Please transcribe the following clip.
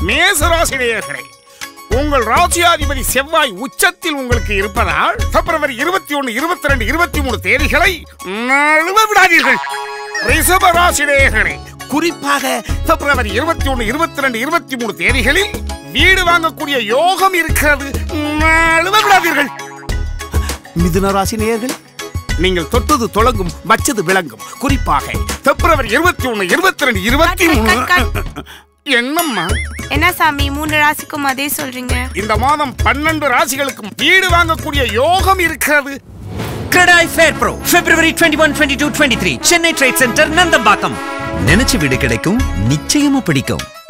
மேசராசி நேயர்களே உங்கள் ராசியாதிபதி செவ்வாய் உச்சத்தில் உங்களுக்கு இருப்பதால் பிப்ரவரி இருபத்தி ஒன்று இருபத்தி ரெண்டு இருபத்தி மூணு தேதிகளை நழுவ விடாதீர்கள் ரிஷப ராசி நேயர்களே குறிப்பாக பிப்ரவரி இருபத்தி ஒன்று இருபத்தி ரெண்டு இருபத்தி மூணு தேதிகளில் வீடு வாங்கக்கூடிய யோகம் இருக்கிறது நழுவ விடாதீர்கள் மிதுன ராசி நேயர்கள் நீங்கள் தொட்டது தொடங்கும் வச்சது விளங்கும் குறிப்பாக பிப்ரவரி இருபத்தி ஒன்று இருபத்தி ரெண்டு இருபத்தி மூணு என்னம்மா என்ன சாமி மூணு ராசிக்கும் அதே சொல்றீங்க இந்த மாதம் பன்னெண்டு ராசிகளுக்கும் வீடு வாங்கக்கூடிய யோகம் இருக்கிறது CREDAI fair pro February twenty one twenty two twenty three Chennai trade centre Nandambakkam நினைச்ச வீடு கிடைக்கும் நிச்சயமா பிடிக்கும்